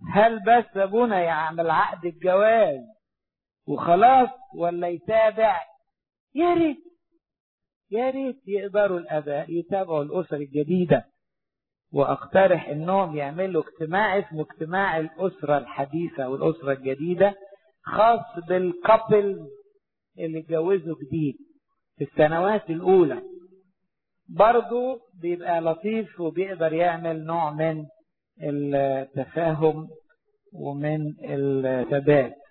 هل بس ابونا يعمل عقد الجواز وخلاص ولا يتابع يا ريت يا ريت يقدروا الاباء يتابعوا الاسر الجديده واقترح انهم يعملوا اجتماع اسمه اجتماع الاسره الحديثه والاسره الجديده خاص بالكابل اللي اتجوزوا جديد في السنوات الاولى برضو بيبقى لطيف وبيقدر يعمل نوع من التفاهم ومن الثبات